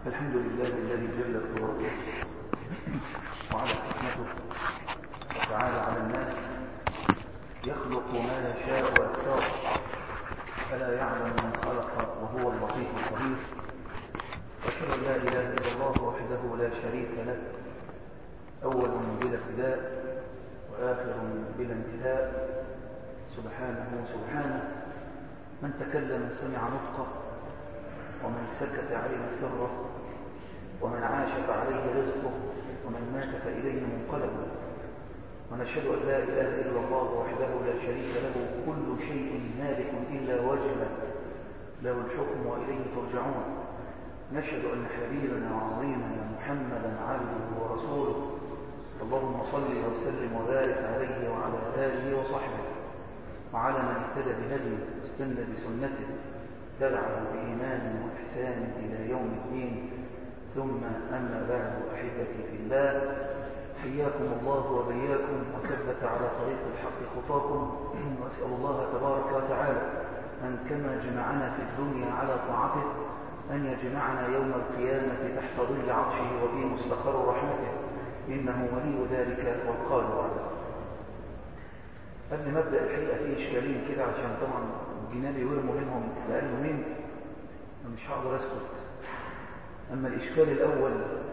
الحمد لله الذي جلت قدرته وعلى حكمته وتعالى على الناس يخلق ما يشاء ويختار فلا يعلم من خلق وهو اللطيف الخبير واشهد ان لا اله الا الله وحده لا شريك له اول بلا ابتداء واخر بلا انتهاء سبحانه سبحانه من تكلم سمع نطقه ومن سكت علم سره ومن عاش فعليه رزقه ومن مات فإليه منقلبه ونشهد أن لا إله إلا الله وحده لا شريك له كل شيء مالك إلا وجهه له الحكم وإليه ترجعون نشهد أن حبيبنا وعظيمنا محمدا عبده ورسوله اللهم صل وسلم وبارك عليه وعلى آله وصحبه وعلى من اهتدى بهديه واستنى بسنته تبعه بإيمان وإحسان إلى يوم الدين ثم أما بعد أحبتي في الله حياكم الله وبياكم وثبت على طريق الحق خطاكم وأسأل الله تبارك وتعالى أن كما جمعنا في الدنيا على طاعته أن يجمعنا يوم القيامة تحت ظل عرشه وفي مستقر رحمته إنه ولي ذلك والقادر عليه قبل ما ابدا الحقيقه في اشكالين كده عشان طبعا الجنابي ورموا منهم بقالهم يومين مش هقدر اسكت اما الاشكال الاول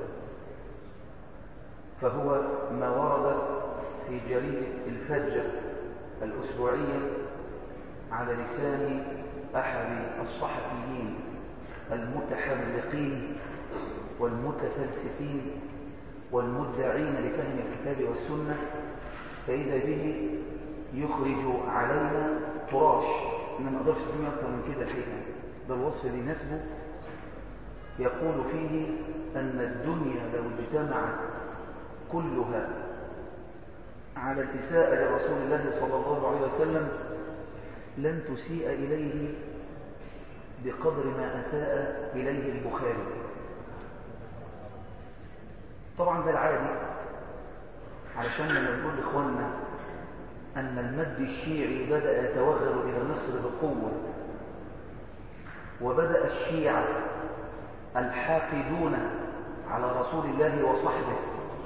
فهو ما ورد في جريده الفجر الاسبوعيه على لسان احد الصحفيين المتحملقين والمتفلسفين والمدعين لفهم الكتاب والسنه فاذا به يخرج علينا تراش إن ما أقدرش أقول أكثر من كده الحقيقة ده الوصف اللي يناسبه يقول فيه أن الدنيا لو اجتمعت كلها على الإساءة لرسول الله صلى الله عليه وسلم لن تسيء إليه بقدر ما أساء إليه البخاري طبعا ده العادي علشان لما نقول لإخواننا أن المد الشيعي بدأ يتوغل إلى مصر بقوة وبدأ الشيعة الحاقدون على رسول الله وصحبه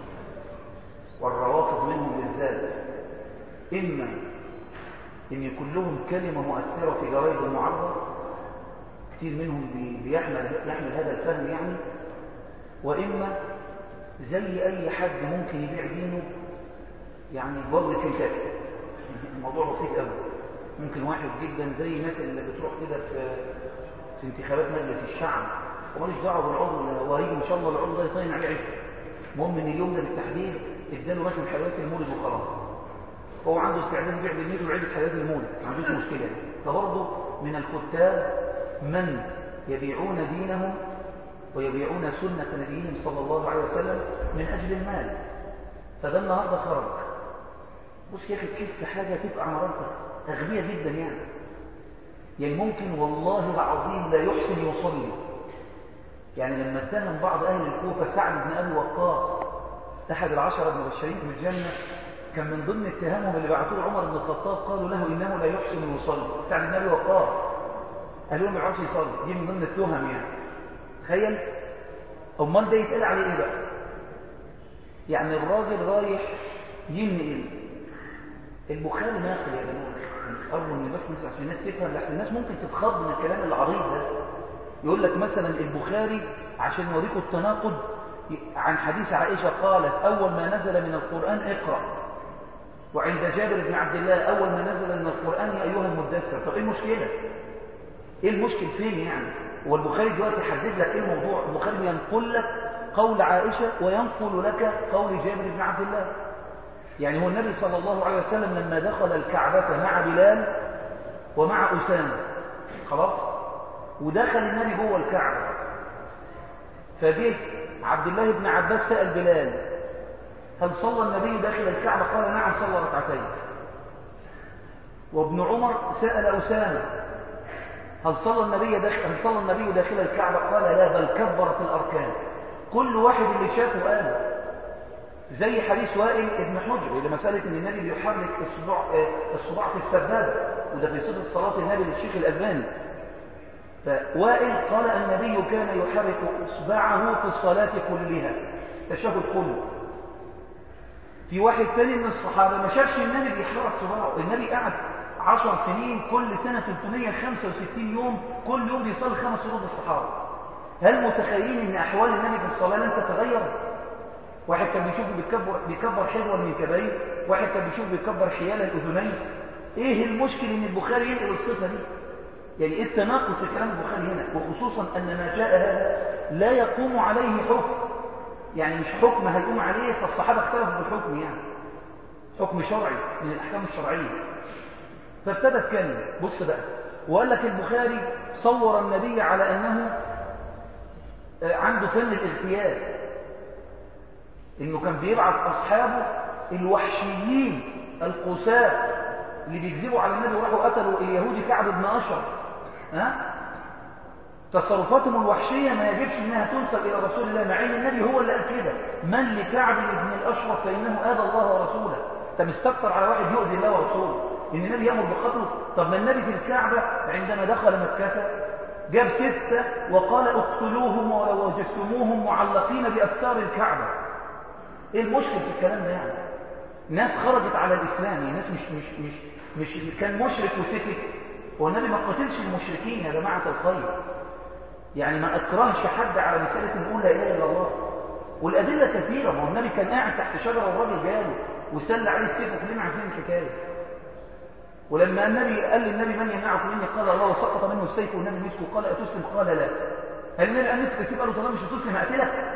والروافض منهم بالذات إما أن يكون لهم كلمة مؤثرة في جرائد المعارضة كثير منهم بيحمل يحمل هذا الفهم يعني وإما زي أي حد ممكن يبيع دينه يعني برضه كنتاكي الموضوع بسيط قوي ممكن واحد جدا زي الناس اللي بتروح كده في في انتخابات مجلس الشعب وماليش دعوه بالعضو وهيجي ان شاء الله العضو ده يطين عليه عيش المهم ان اليوم ده بالتحديد اداله مثلا حلويات المولد وخلاص هو عنده استعداد يبيع ذمته وعلبه حلويات المولد ما عندوش مشكله فبرضه من الكتاب من يبيعون دينهم ويبيعون سنه نبيهم صلى الله عليه وسلم من اجل المال فده النهارده خرج بص يا اخي تحس حاجه تفقع مرارتك اغبياء جدا يعني يعني ممكن والله العظيم لا يحسن يصلي يعني لما اتهم بعض اهل الكوفه سعد بن ابي وقاص احد العشره المبشرين بالجنه كان من ضمن اتهامهم اللي بعثوه عمر بن الخطاب قالوا له انه لا يحسن يصلي سعد بن ابي وقاص قالوا له ما يعرفش يصلي دي من ضمن التهم يعني تخيل امال ده يتقال عليه ايه بقى يعني الراجل رايح ينقل البخاري ناقل يا جماعه ارجو ان بس عشان الناس تفهم لحسن الناس ممكن تتخض من الكلام العريض ده يقول لك مثلا البخاري عشان يوريكم التناقض عن حديث عائشه قالت اول ما نزل من القران اقرا وعند جابر بن عبد الله اول ما نزل من القران يا ايها المدثر طب ايه المشكله ايه المشكل فين يعني هو البخاري دلوقتي يحدد لك ايه الموضوع البخاري ينقل لك قول عائشه وينقل لك قول جابر بن عبد الله يعني هو النبي صلى الله عليه وسلم لما دخل الكعبة مع بلال ومع أسامة خلاص ودخل النبي جوه الكعبة فجه عبد الله بن عباس سأل بلال هل صلى النبي داخل الكعبة قال نعم صلى ركعتين وابن عمر سأل أسامة هل صلى النبي داخل هل صلى النبي داخل الكعبة قال لا بل كبر في الأركان كل واحد اللي شافه قال زي حديث وائل ابن حجر اللي مسألة ان النبي بيحرك الصباع الصباع في السبابة وده في صفة صلاة النبي للشيخ الألباني فوائل قال النبي كان يحرك إصبعه في الصلاة كلها تشهد كله في واحد تاني من الصحابة ما شافش النبي بيحرك صباعه النبي قعد عشر سنين كل سنة 365 يوم كل يوم بيصلي خمس شروط الصحابة هل متخيلين ان احوال النبي في الصلاة لن تتغير واحد كان بيشوفه بيكبر بيكبر حلوة من كباين واحد كان بيشوفه بيكبر حيال الاذنين ايه المشكل ان البخاري ينقل الصفة دي يعني ايه التناقض في كلام البخاري هنا وخصوصا ان ما جاء هذا لا يقوم عليه حكم يعني مش حكم هيقوم عليه فالصحابة اختلفوا في الحكم يعني حكم شرعي من الأحكام الشرعية فابتدى اتكلم بص بقى وقال لك البخاري صور النبي على أنه عنده فن الاغتيال إنه كان بيبعث أصحابه الوحشيين القساة اللي بيكذبوا على النبي وراحوا قتلوا اليهودي كعب بن أشرف ها تصرفاتهم الوحشية ما يجبش انها تنسب الى رسول الله مع ان النبي هو اللي قال كده من لكعب بن الاشرف فانه اذى الله ورسوله انت مستكتر على واحد يؤذي الله ورسوله ان النبي يامر بقتله طب ما النبي في الكعبة عندما دخل مكة جاب ستة وقال اقتلوهم ولو وجدتموهم معلقين باستار الكعبة ايه المشكل في الكلام ده يعني ناس خرجت على الاسلام يعني ناس مش مش مش مش كان مشرك وسكت والنبي ما قتلش المشركين يا جماعة الخير يعني ما اكرهش حد على مسألة نقول لا إله إلا الله والأدلة كثيرة ما هو النبي كان قاعد تحت شجرة والراجل جاله وسل عليه السيف وكلنا عارفين الحكاية ولما النبي قال للنبي من يمنعك مني قال الله وسقط منه السيف والنبي مسكه قال أتسلم قال لا هل النبي قال مسك السيف قال له طالما مش هتسلم أقتلك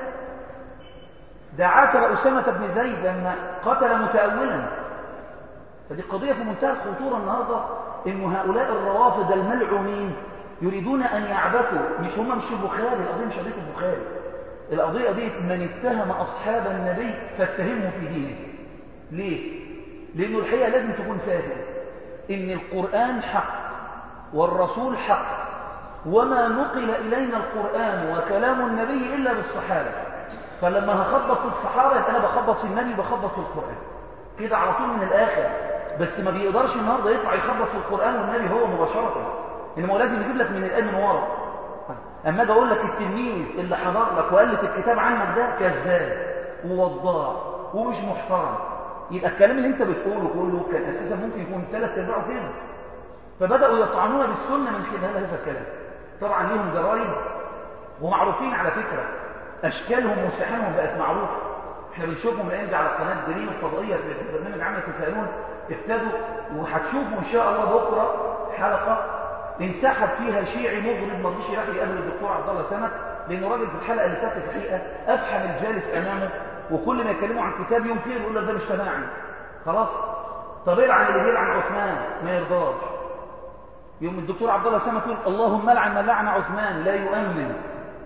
ده عاتب أسامة بن زيد لما قتل متأولا فدي قضية في منتهى الخطورة النهاردة إن هؤلاء الروافض الملعونين يريدون أن يعبثوا مش هم مش البخاري القضية مش قضية البخاري القضية دي من اتهم أصحاب النبي فاتهمه في دينه ليه؟ لأنه الحقيقة لازم تكون فاهم إن القرآن حق والرسول حق وما نقل إلينا القرآن وكلام النبي إلا بالصحابة فلما هخبط في الصحابة يبقى أنا بخبط في النبي بخبط في القرآن كده على طول من الآخر بس ما بيقدرش النهارده يطلع يخبط في القرآن والنبي هو مباشرة إنما هو لازم يجيب لك من الآن من ورا أما أجي أقول لك التلميذ اللي حضر لك وألف الكتاب عنك ده كذاب ووضاع ومش محترم يبقى الكلام اللي أنت بتقوله كله كان أساسا ممكن يكون ثلاث أرباعه كذب فبدأوا يطعنون بالسنة من خلال هذا الكلام طبعا ليهم جرايد ومعروفين على فكرة أشكالهم وسحنهم بقت معروفة احنا بنشوفهم الأيام دي على قناة دريم الفضائية في برنامج عمل تسألون ابتدوا وهتشوفوا إن شاء الله بكرة حلقة انسحب فيها شيعي مغرب ما رضيش يروح يقابل الدكتور عبد الله سمك لانه راجل في الحلقه اللي فاتت الحقيقه افحم الجالس امامه وكل ما يكلموا عن كتاب ينكر يقول له ده مش تبعي خلاص طب العن اللي بيلعن عثمان ما يرضاش يوم الدكتور عبد الله سمك يقول اللهم لعن من لعن عثمان لا يؤمن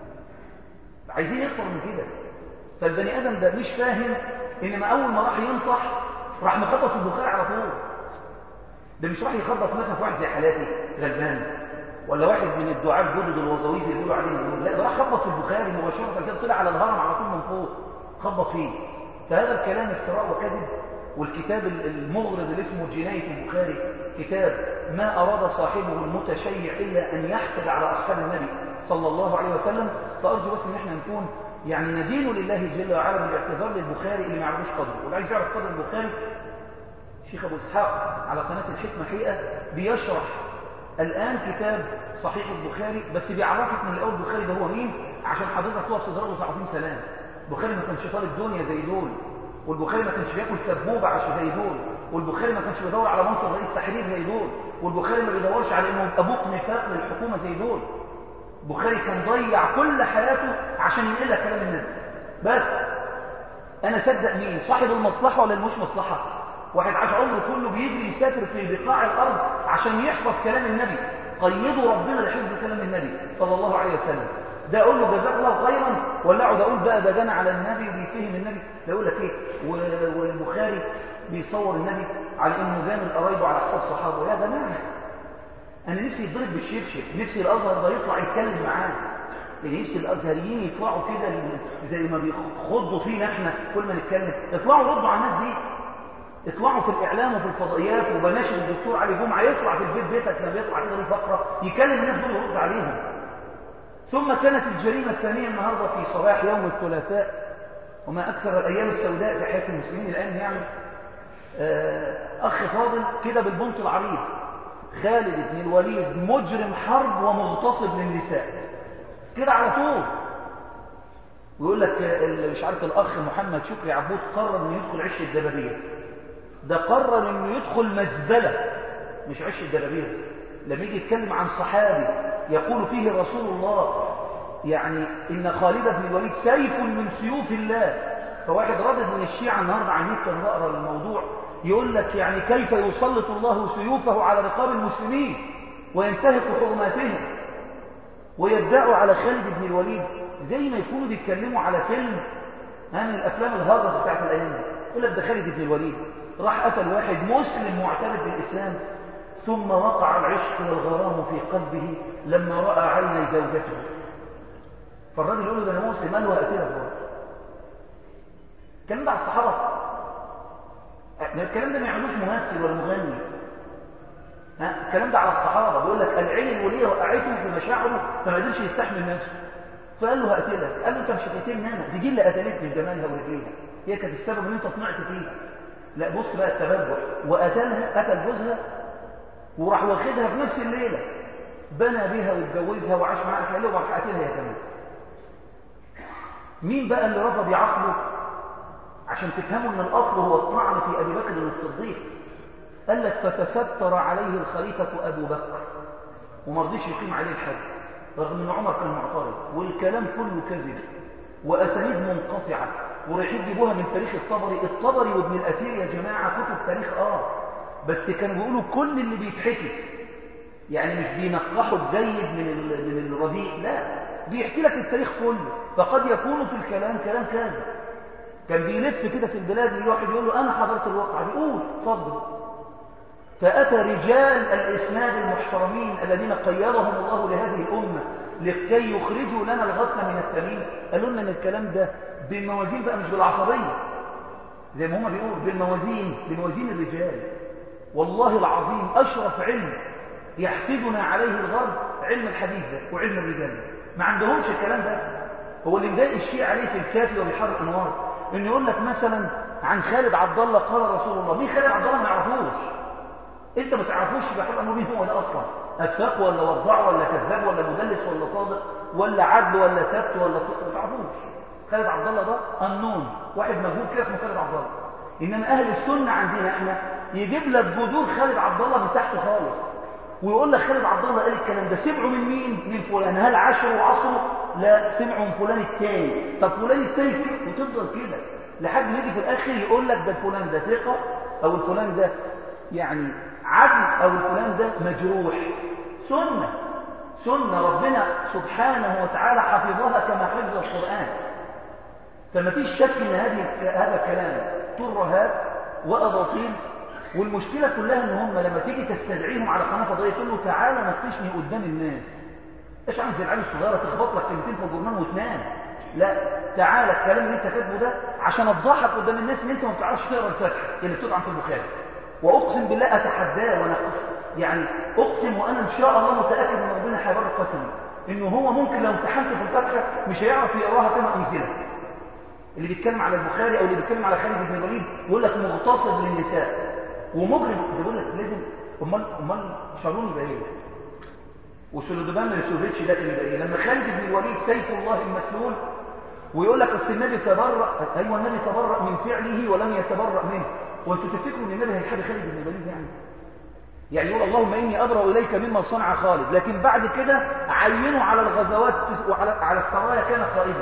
عايزين اكتر من كده فالبني ادم ده مش فاهم انما اول ما راح ينطح راح مخبط في البخاري على طول ده مش راح يخبط مثلا في واحد زي حالاتي غلبان ولا واحد من الدعاء الجدد الوظويز اللي بيقولوا عليهم لا ده راح خبط في البخاري مباشره كده طلع على الهرم على طول من فوق خبط فيه فهذا الكلام افتراء وكذب والكتاب المغرض اللي اسمه جناية البخاري كتاب ما أراد صاحبه المتشيع إلا أن يحقد على أصحاب النبي صلى الله عليه وسلم فأرجو بس إن احنا نكون يعني ندين لله جل وعلا بالاعتذار للبخاري اللي ما يعرفوش قدره واللي عايز يعرف قدر البخاري شيخ أبو إسحاق على قناة الحكمة حقيقة بيشرح الآن كتاب صحيح البخاري بس بيعرفك من الأول البخاري ده هو مين عشان حضرتك تقف تضربه تعظيم سلام البخاري ما كانش طالب دنيا زي دول والبخاري ما كانش بياكل سبوبة عشان زي دول والبخاري ما كانش بيدور على منصب رئيس تحرير زي دول والبخاري ما بيدورش على انه ابوق نفاق للحكومة زي دول البخاري كان ضيع كل حياته عشان ينقل لك كلام النبي بس انا صدق مين صاحب المصلحة ولا المش مصلحة واحد عاش عمره كله بيجري يسافر في بقاع الارض عشان يحفظ كلام النبي قيدوا ربنا لحفظ كلام النبي صلى الله عليه وسلم ده اقول له جزاك الله خيرا ولا اقعد اقول بقى ده جنى على النبي وبيتهم النبي ده يقول لك ايه والبخاري بيصور النبي على انه جامل قرايبه على حساب صحابه يا جماعه انا نفسي يتضرب بالشبشب نفسي الازهر ده يطلع يتكلم معاه يعني نفسي الازهريين يطلعوا كده زي ما بيخضوا فينا احنا كل ما نتكلم اطلعوا ردوا على الناس دي اطلعوا في الإعلام وفي الفضائيات وبناشر الدكتور علي جمعة يطلع في البيت بيتك لما يطلع كده فقرة يكلم الناس دول ويرد عليهم ثم كانت الجريمة الثانية النهاردة في صباح يوم الثلاثاء وما أكثر الأيام السوداء في حياة المسلمين الآن يعني أخ فاضل كده بالبنط العريض خالد بن الوليد مجرم حرب ومغتصب للنساء كده على طول ويقول لك مش عارف الأخ محمد شكري عبود قرر انه يدخل عش الدبابير ده قرر انه يدخل مزبلة مش عش الدبابير لما يجي يتكلم عن صحابي يقول فيه رسول الله يعني إن خالد بن الوليد سيف من سيوف الله فواحد ردد من الشيعة النهاردة عن كان بقرا الموضوع يقول لك يعني كيف يسلط الله سيوفه على رقاب المسلمين وينتهك حرماتهم ويدعوا على خالد بن الوليد زي ما يكونوا بيتكلموا على فيلم ها من الافلام الهاجس بتاعت الايام دي يقول لك ده خالد بن الوليد راح قتل واحد مسلم معترف بالاسلام ثم وقع العشق والغرام في قلبه لما راى عيني زوجته فالراجل يقول له ده انا مسلم قال له هقتلك برضه الكلام ده على الصحابه الكلام ده ما يعملوش ممثل ولا مغني ها الكلام ده على الصحابه بيقول لك العين الوليه وقعته في مشاعره فما قدرش يستحمل نفسه فقال له هقتلك قال له انت مش هتقتلني انا دي اللي قتلتني بجمالها ورجليها هي كانت السبب ان انت طمعت فيها لا بص بقى التبجح وقتلها قتل جوزها وراح واخدها في نفس الليله بنى بها واتجوزها وعاش معاها حلوه وراح قتلها هي كمان مين بقى اللي رفض يعقله عشان تفهموا ان الاصل هو الطعن في ابي بكر الصديق قال لك فتستر عليه الخليفه ابو بكر وما رضيش يقيم عليه الحد رغم ان عمر كان معترض والكلام كله كذب واسانيد منقطعه ورايحين يجيبوها من تاريخ الطبري الطبري وابن الاثير يا جماعه كتب تاريخ اه بس كانوا بيقولوا كل اللي بيتحكي يعني مش بينقحوا الجيد من من الرديء لا بيحكي لك التاريخ كله فقد يكون في الكلام كلام كاذب كان بيلف كده في البلاد اللي واحد يقول له انا حضرت الواقعه دي قول اتفضل فاتى رجال الاسناد المحترمين الذين قيضهم الله لهذه الامه لكي يخرجوا لنا الغث من الثمين قالوا لنا ان الكلام ده بالموازين بقى مش بالعصبيه زي ما هما بيقولوا بالموازين بموازين الرجال والله العظيم اشرف علم يحسدنا عليه الغرب علم الحديث ده وعلم الرجال ده ما عندهمش الكلام ده هو اللي مضايق الشيعة عليه في الكافي وبيحر الانوار انه يقول لك مثلا عن خالد عبد الله قال رسول الله مين خالد عبد الله ما يعرفوش انت ما تعرفوش بحر الانوار مين هو ده اصلا افاق ولا وضاع ولا كذاب ولا مدلس ولا صادق ولا عدل ولا ثبت ولا صدق ما تعرفوش خالد عبد الله ده النون واحد مجهول كده اسمه خالد عبد الله انما اهل السنه عندنا احنا يجيب لك جذور خالد عبد الله من تحت خالص ويقول لك خالد عبد الله قال الكلام ده سمعوا من مين من فلان هل عاشروا وعصروا لا سمعوا من فلان التاني طب فلان التاني سمع وتفضل كده لحد ما يجي في الاخر يقول لك ده الفلان ده ثقه او الفلان ده يعني عدل او الفلان ده مجروح سنه سنه ربنا سبحانه وتعالى حفظها كما حفظ القران فما فيش شك ان هذه هذا كلام ترهات واباطيل والمشكلة كلها ان هم لما تيجي تستدعيهم على قناة فضائية تقول له تعالى ناقشني قدام الناس ايش عامل زي العيال الصغيرة تخبط لك كلمتين في الجرنان وتنام لا تعالى الكلام اللي انت كاتبه ده عشان افضحك قدام الناس ان انت ما بتعرفش تقرا الفاتحة اللي بتطعن في البخاري واقسم بالله اتحداه واناقشه يعني اقسم وانا ان شاء الله متاكد ان ربنا هيبرر قسمي انه هو ممكن لو امتحنت في الفاتحة مش هيعرف يقراها كما انزلت اللي بيتكلم على البخاري او اللي بيتكلم على خالد بن الوليد يقول لك مغتصب للنساء ومجرم بيقول لك لازم امال امال شارون يبقى ايه وسلودبان السوفيتش ده يبقى ايه لما خالد بن الوليد سيف الله المسلول ويقول لك اصل النبي تبرأ ايوه النبي تبرأ من فعله ولم يتبرأ منه وانتوا تفتكروا ان النبي هيحب خالد بن الوليد يعني يعني يقول اللهم اني ابرأ اليك مما صنع خالد لكن بعد كده عينوا على الغزوات وعلى على السرايا كان قائدا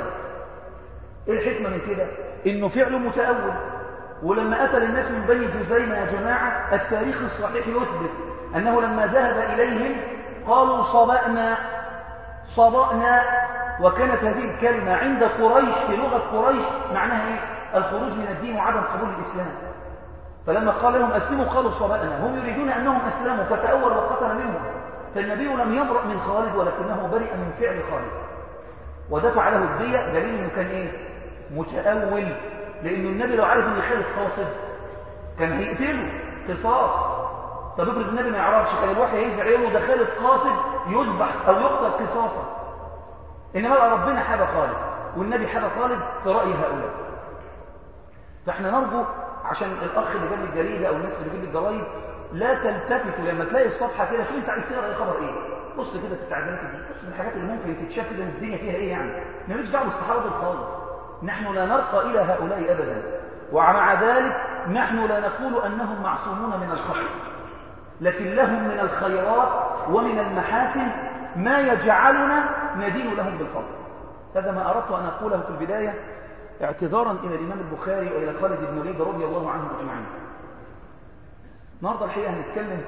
ايه الحكمه من كده انه فعله متأول ولما قتل الناس من بني جزيمة يا جماعة التاريخ الصحيح يثبت أنه لما ذهب إليهم قالوا صبأنا صبأنا وكانت هذه الكلمة عند قريش في لغة قريش معناها إيه؟ الخروج من الدين وعدم قبول الإسلام فلما قال لهم أسلموا قالوا صبأنا هم يريدون أنهم أسلموا فتأول وقتل منهم فالنبي لم يبرأ من خالد ولكنه برئ من فعل خالد ودفع له الدية دليل أنه كان إيه؟ متأول لأن النبي لو عارف أن خالد قاصد كان هيقتله قصاص طب افرض النبي ما يعرفش كان الوحي هيزرع عينه ده خالد قاصد يذبح او يقتل قصاصا انما بقى ربنا حاب خالد والنبي حاب خالد في راي هؤلاء فاحنا نرجو عشان الاخ اللي جاب لي الجريده او الناس اللي بتجيب لي الجرايد لا تلتفتوا لما تلاقي الصفحه كده شو انت عايز تقرا ايه خبر ايه بص كده في التعديلات دي بص من الحاجات اللي ممكن تتشاف كده الدنيا فيها ايه يعني مالكش دعوه بالصحابه دول خالص نحن لا نرقى الى هؤلاء ابدا ومع ذلك نحن لا نقول انهم معصومون من الخطا لكن لهم من الخيرات ومن المحاسن ما يجعلنا ندين لهم بالفضل هذا ما أردت أن أقوله في البداية اعتذارا إلى الإمام البخاري وإلى خالد بن وليد رضي الله عنهم أجمعين النهارده الحقيقة هنتكلم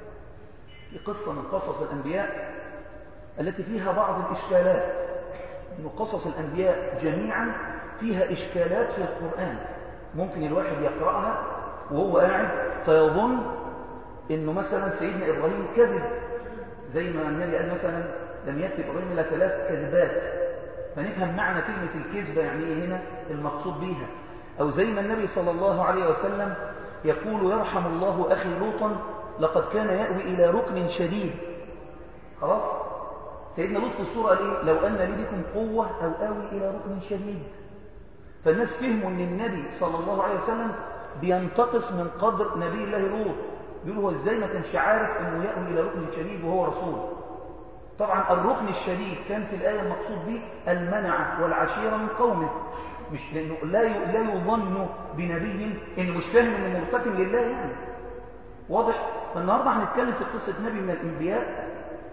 في قصة من قصص الأنبياء التي فيها بعض الإشكالات إن قصص الأنبياء جميعا فيها إشكالات في القرآن ممكن الواحد يقرأها وهو قاعد فيظن إنه مثلا سيدنا إبراهيم كذب زي ما النبي قال مثلا لم يكتب إبراهيم إلا ثلاث كذبات فنفهم معنى كلمة الكذبة يعني إيه هنا المقصود بيها أو زي ما النبي صلى الله عليه وسلم يقول يرحم الله أخي لوطا لقد كان يأوي إلى ركن شديد خلاص سيدنا لوط في الصورة قال إيه لو أن لي بكم قوة أو آوي إلى ركن شديد فالناس فهموا أن النبي صلى الله عليه وسلم بينتقص من قدر نبي الله لوط بيقولوا هو ازاي ما كانش عارف انه يأوي الى ركن شديد وهو رسول طبعا الركن الشديد كان في الآية المقصود به المنع والعشيرة من قومه مش لأنه لا لا يظن بنبي انه مش فاهم انه مرتكب لله يعني واضح فالنهارده هنتكلم في قصة نبي من الأنبياء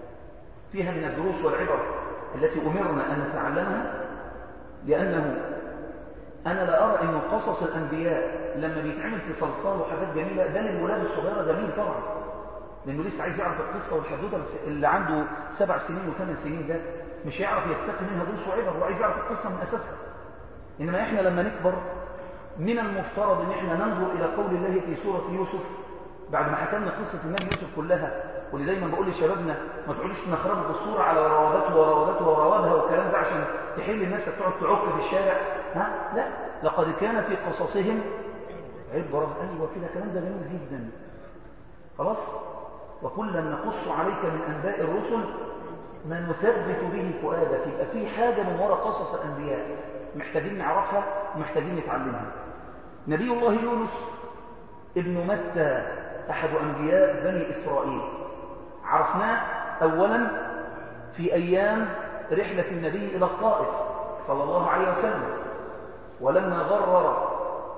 فيها من الدروس والعبر التي أمرنا أن نتعلمها لأنه أنا لا أرى أن قصص الأنبياء لما بيتعمل في صلصال وحاجات جميلة ده للولاد الصغيرة جميل طبعا لأنه لسه عايز يعرف القصة والحدوتة بس اللي عنده سبع سنين وثمان سنين ده مش هيعرف يستقي منها دروس وعبر وعايز يعرف القصة من أساسها إنما إحنا لما نكبر من المفترض أن إحنا ننظر إلى قول الله في سورة يوسف بعد ما حكمنا قصة النبي يوسف كلها واللي دايما بقول لشبابنا ما تقعدوش تنخربوا في الصورة على وراودته وراودته وراودها والكلام ده عشان تحل الناس تقعد تعك في الشارع ها لا لقد كان في قصصهم عبرة أيوة كده كلام ده جميل جدا خلاص وكلا نقص عليك من أنباء الرسل ما نثبت به فؤادك يبقى في حاجة من وراء قصص الأنبياء محتاجين نعرفها ومحتاجين نتعلمها نبي الله يونس ابن متى أحد أنبياء بني إسرائيل عرفناه أولا في أيام رحلة النبي إلى الطائف صلى الله عليه وسلم ولما غرر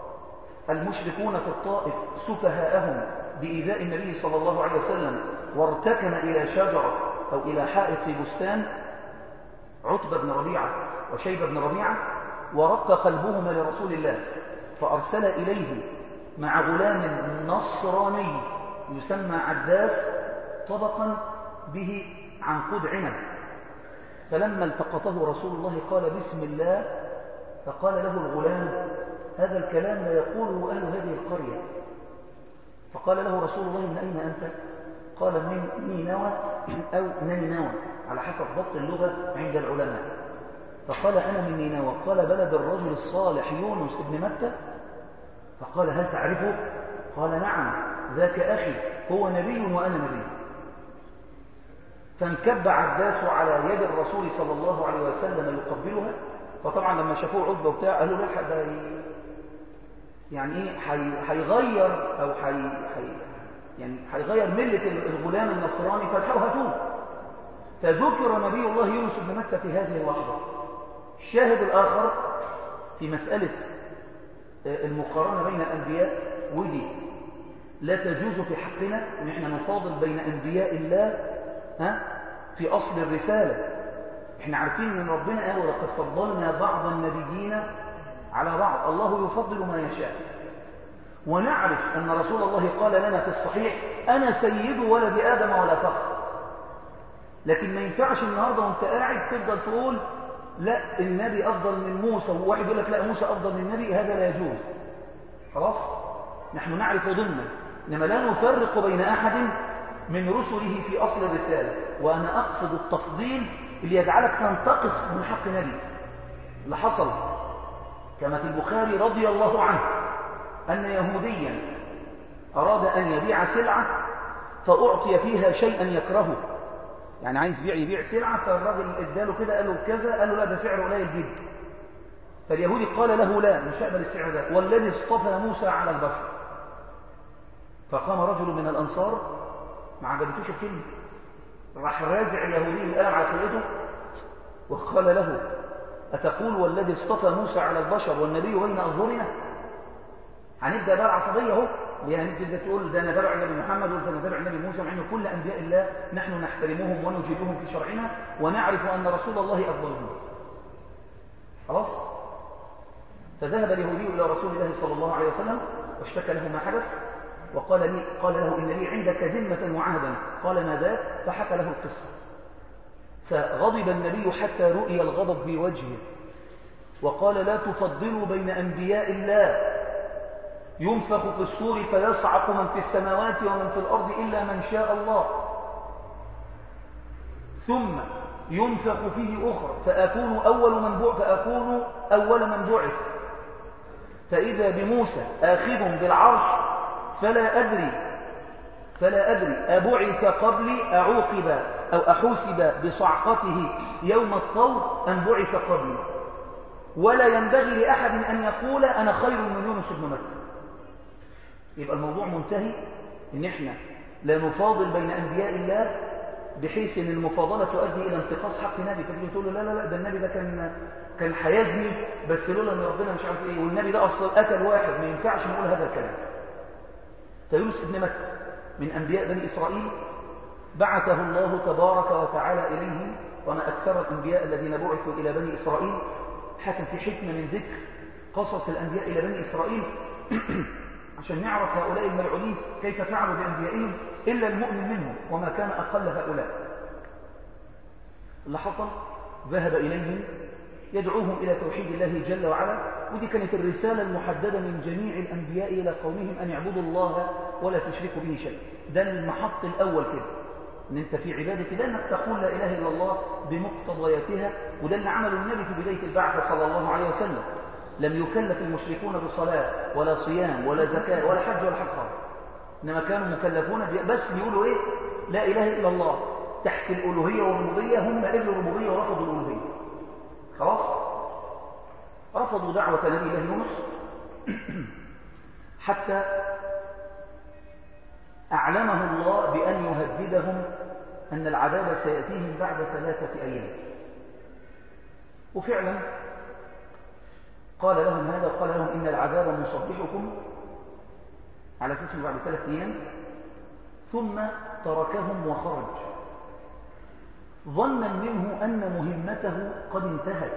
المشركون في الطائف سفهاءهم بإيذاء النبي صلى الله عليه وسلم وارتكن إلى شجرة أو إلى حائط في بستان عتبة بن ربيعة وشيبة بن ربيعة ورق قلبهما لرسول الله فأرسل إليه مع غلام نصراني يسمى عداس طبقا به عنقود عنب فلما التقطه رسول الله قال بسم الله فقال له الغلام هذا الكلام لا يقوله أهل هذه القرية فقال له رسول الله من أين أنت قال من نينوى أو نينوى على حسب ضبط اللغة عند العلماء فقال أنا من نينوى قال بلد الرجل الصالح يونس ابن متى فقال هل تعرفه قال نعم ذاك أخي هو نبي وأنا نبي فانكب عباس على يد الرسول صلى الله عليه وسلم يقبلها فطبعا لما شافوه عتبه وبتاع قالوا لا ده يعني ايه هيغير او حي حي يعني هيغير مله الغلام النصراني فالحقوا هاتوه فذكر نبي الله يونس بن مكه في هذه اللحظه الشاهد الاخر في مساله المقارنه بين الانبياء ودي لا تجوز في حقنا ان احنا نفاضل بين انبياء الله ها في اصل الرساله احنا عارفين ان ربنا قال ولقد فضلنا بعض النبيين على بعض الله يفضل ما يشاء ونعرف ان رسول الله قال لنا في الصحيح انا سيد ولد ادم ولا فخر لكن ما ينفعش النهارده وانت قاعد تفضل تقول لا النبي افضل من موسى وواحد يقول لك لا موسى افضل من النبي هذا لا يجوز خلاص نحن نعرف ضمنا انما لا نفرق بين احد من رسله في اصل الرساله وانا اقصد التفضيل اللي يجعلك تنتقص من حق نبي اللي حصل كما في البخاري رضي الله عنه أن يهوديا أراد أن يبيع سلعة فأعطي فيها شيئا يكرهه يعني عايز بيع يبيع سلعة فالراجل اداله كده قال له كذا قال له لا ده سعره قليل جدا فاليهودي قال له لا مش هقبل السعر ده والذي اصطفى موسى على البشر فقام رجل من الأنصار ما عجبتوش الكلمة راح رازع اليهودي القلم على خلقته وقال له أتقول والذي اصطفى موسى على البشر والنبي بين أظهرنا هنبدأ بقى العصبية اهو يعني تبدأ تقول ده أنا تبع النبي محمد وأنت تبع النبي موسى مع أن كل أنبياء الله نحن نحترمهم ونجيبهم في شرعنا ونعرف أن رسول الله أفضلهم خلاص فذهب اليهودي إلى رسول الله صلى الله عليه وسلم واشتكى له ما حدث وقال لي قال له إن لي عندك ذمة وعهدا قال ما ذاك فحكى له القصة فغضب النبي حتى رؤي الغضب في وجهه وقال لا تفضلوا بين أنبياء الله ينفخ في الصور فيصعق من في السماوات ومن في الأرض إلا من شاء الله ثم ينفخ فيه أخرى فأكون أول من بعث فأكون أول من بعث فإذا بموسى آخذ بالعرش فلا أدري فلا أدري أبعث قبلي أعوقب أو أحوسب بصعقته يوم الطور أم بعث قبلي ولا ينبغي لأحد أن يقول أنا خير من يونس بن متى يبقى الموضوع منتهي إن إحنا لا نفاضل بين أنبياء الله بحيث ان المفاضله تؤدي الى انتقاص حق النبي فتيجي تقول له لا لا لا ده النبي ده كان كان هيزني بس لولا ان ربنا مش عارف ايه والنبي ده اصلا قتل واحد ما ينفعش نقول هذا الكلام فيونس ابن متى من انبياء بني اسرائيل بعثه الله تبارك وتعالى اليهم وما اكثر الانبياء الذين بعثوا الى بني اسرائيل حكم في حكمه من ذكر قصص الانبياء الى بني اسرائيل عشان نعرف هؤلاء الملعونين كيف فعلوا بأنبيائهم إلا المؤمن منهم وما كان أقل هؤلاء اللي حصل ذهب إليهم يدعوهم إلى توحيد الله جل وعلا ودي كانت الرسالة المحددة من جميع الأنبياء إلى قومهم أن يعبدوا الله ولا تشركوا به شيء ده المحط الأول كده ان انت في عبادة ده انك تقول لا اله الا الله بمقتضياتها وده اللي عمله النبي في بداية البعثة صلى الله عليه وسلم لم يكلف المشركون بصلاة ولا صيام ولا زكاة ولا حج ولا حج خالص إنما كانوا مكلفون بس بيقولوا إيه لا إله إلا الله تحت الألوهية والربوبية هم قبلوا الربوبية ورفضوا الألوهية خلاص رفضوا دعوة نبي الله يونس حتى أعلمه الله بأن يهددهم أن العذاب سيأتيهم بعد ثلاثة أيام وفعلا قال لهم هذا وقال لهم إن العذاب مصبحكم على أساس بعد ثلاثة أيام ثم تركهم وخرج ظنا منه أن مهمته قد انتهت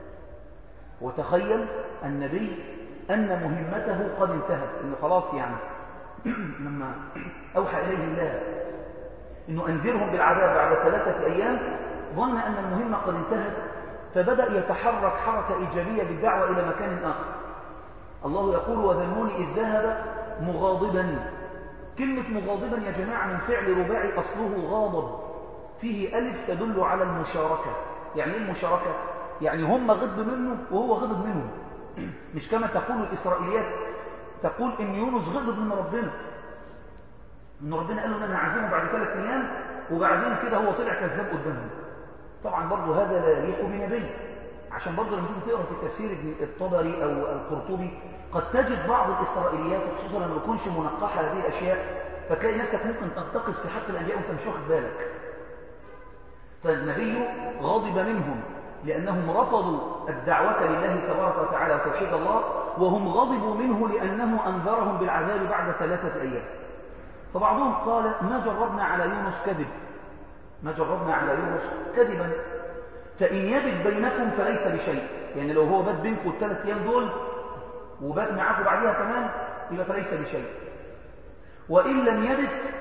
وتخيل النبي أن مهمته قد انتهت إنه خلاص يعني لما أوحى إليه الله إنه أنذرهم بالعذاب بعد ثلاثة أيام ظن أن المهمة قد انتهت فبدأ يتحرك حركة إيجابية بالدعوة إلى مكان آخر الله يقول وذنون إذ ذهب مغاضبا كلمة مغاضبا يا جماعة من فعل رباعي أصله غاضب فيه ألف تدل على المشاركة يعني إيه المشاركة؟ يعني هم غضب منه وهو غضب منهم مش كما تقول الإسرائيليات تقول إن يونس غضب من ربنا إن ربنا قال له أنا هعزمه بعد ثلاث أيام وبعدين كده هو طلع كذاب قدامهم طبعا برضه هذا لا يليق بنبي عشان برضه لما تيجي تقرا في تفسير ابن الطبري او القرطبي قد تجد بعض الاسرائيليات وخصوصا لما ما تكونش منقحه هذه الاشياء فتلاقي نفسك ممكن تنتقص في حق الانبياء وانت مش واخد بالك فالنبي غضب منهم لانهم رفضوا الدعوه لله تبارك وتعالى وتوحيد الله وهم غضبوا منه لانه انذرهم بالعذاب بعد ثلاثه ايام فبعضهم قال ما جربنا على يونس كذب ما جربنا على يونس كذبا فإن يبت بينكم فليس بشيء يعني لو هو بات بينكم الثلاث أيام دول وبات معاكم بعدها كمان يبقى فليس بشيء وإن لم يبت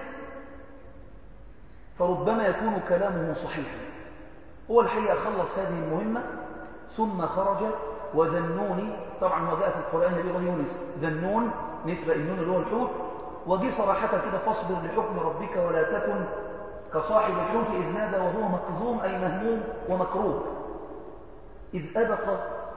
فربما يكون كلامه صحيحا هو الحقيقة خلص هذه المهمة ثم خرج وذنوني طبعا هو جاء في القرآن نبي الله يونس ذنون نسبة النون اللي هو الحوت وجي صراحة كده فاصبر لحكم ربك ولا تكن كصاحب الحوت إذ نادى وهو مكظوم أي مهموم ومكروب إذ أبق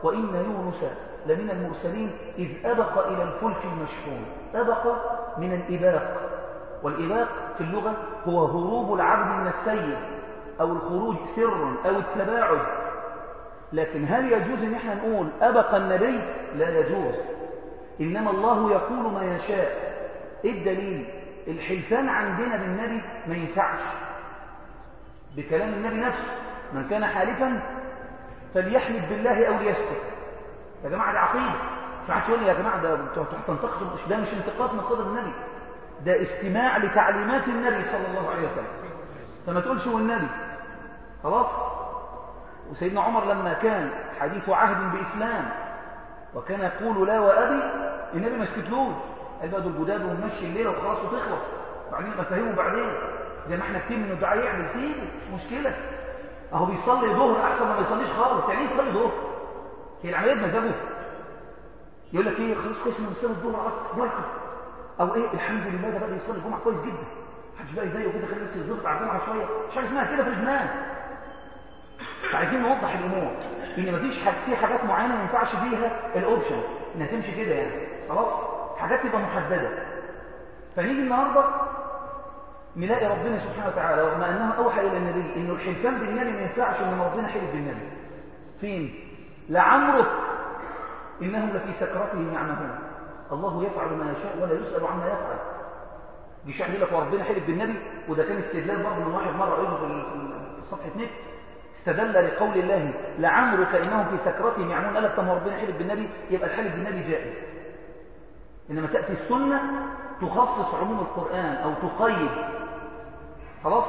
وإن يونس لمن المرسلين إذ أبق إلى الفلك المشحون أبق من الإباق والإباق في اللغة هو هروب العبد من السيد أو الخروج سرا أو التباعد لكن هل يجوز ان احنا نقول أبق النبي لا يجوز إنما الله يقول ما يشاء إيه الدليل الحلفان عندنا بالنبي ما ينفعش بكلام النبي نفسه من كان حالفا فليحلف بالله أو ليسكت يا جماعة دي عقيدة مش حدش يقول لي يا جماعة ده هتنتقصوا ده مش انتقاص من قدر النبي ده استماع لتعليمات النبي صلى الله عليه وسلم فما تقولش هو النبي خلاص وسيدنا عمر لما كان حديث عهد بإسلام وكان يقول لا وأبي النبي ما سكتلوش قال بقى دول جداد ونمشي الليلة وخلاص وتخلص وبعدين نفهمه بعدين زي ما احنا كتير من الدعاء يعمل سيبه مش مشكلة اهو بيصلي ظهر احسن ما بيصليش خالص يعني ايه يصلي ظهر هي العمليه بمزاجه يقول لك ايه خلاص كويس انه بيصلي الظهر عصر بركه او ايه الحمد لله ده بدا يصلي الجمعه كويس جدا محدش بقى يضايقه كده خليه بس يظبط على الجمعه شويه مش حاجه اسمها كده في الجنان فعايزين نوضح الامور ان مفيش حاجة في حاجات معينه ما ينفعش فيها الاوبشن انها تمشي كده يعني خلاص حاجات تبقى محدده فنيجي النهارده نلاقي ربنا سبحانه وتعالى رغم انه اوحى الى النبي انه الحلفان بالنبي ما ينفعش ان ربنا حلف بالنبي فين لعمرك انهم لفي سكرتهم يعمهون الله يفعل ما يشاء ولا يسال عما يفعل مش يقول لك وربنا حلف بالنبي وده كان استدلال برضه من واحد مره قريته في صفحه نت استدل لقول الله لعمرك انهم في سكرتهم يعمهون قال لك طب ربنا حلف بالنبي يبقى الحلف بالنبي جائز انما تاتي السنه تخصص عموم القران او تقيد خلاص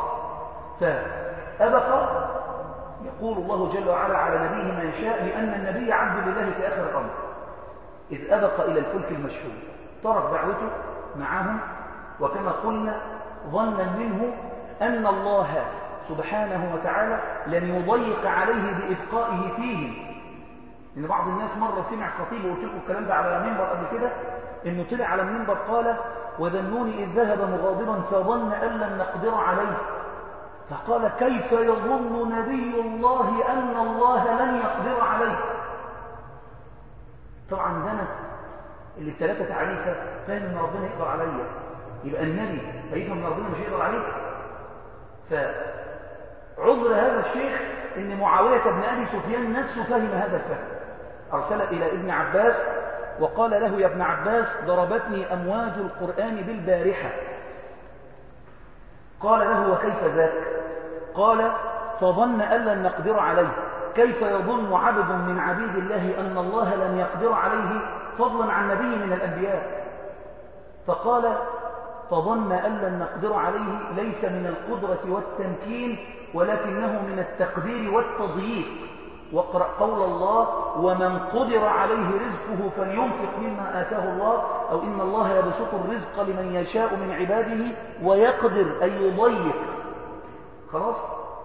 فأبق يقول الله جل وعلا على نبيه ما يشاء لأن النبي عبد لله في آخر الأمر إذ أبق إلى الفلك المشحون ترك دعوته معهم وكما قلنا ظنا منه أن الله سبحانه وتعالى لن يضيق عليه بإبقائه فيهم إن بعض الناس مرة سمع خطيب وقلت لكم الكلام ده على منبر قبل كده إنه طلع على المنبر قال وذنوني إذ ذهب مغاضبا فظن أن لن نقدر عليه فقال كيف يظن نبي الله أن الله لن يقدر عليه طبعا ده أنا اللي الثلاثة تعريفة فاهم أن ربنا يقدر عليا يبقى النبي هيفهم أن ربنا مش يقدر عليه فعذر هذا الشيخ أن معاوية بن أبي سفيان نفسه فهم هذا الفهم أرسل إلى ابن عباس وقال له يا ابن عباس ضربتني أمواج القرآن بالبارحة قال له وكيف ذاك قال فظن أن لن نقدر عليه كيف يظن عبد من عبيد الله أن الله لن يقدر عليه فضلا عن نبي من الأنبياء فقال فظن أن لن نقدر عليه ليس من القدرة والتمكين ولكنه من التقدير والتضييق واقرأ قول الله ومن قدر عليه رزقه فلينفق مما آتاه الله أو إن الله يبسط الرزق لمن يشاء من عباده ويقدر أن يضيق خلاص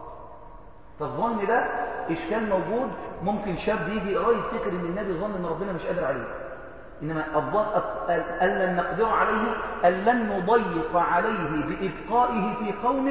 فالظن ده إشكال موجود ممكن شاب يجي يقرأ يفتكر إن النبي ظن إن ربنا مش قادر عليه إنما الظن أن لن نقدر عليه أن لن نضيق عليه بإبقائه في قومه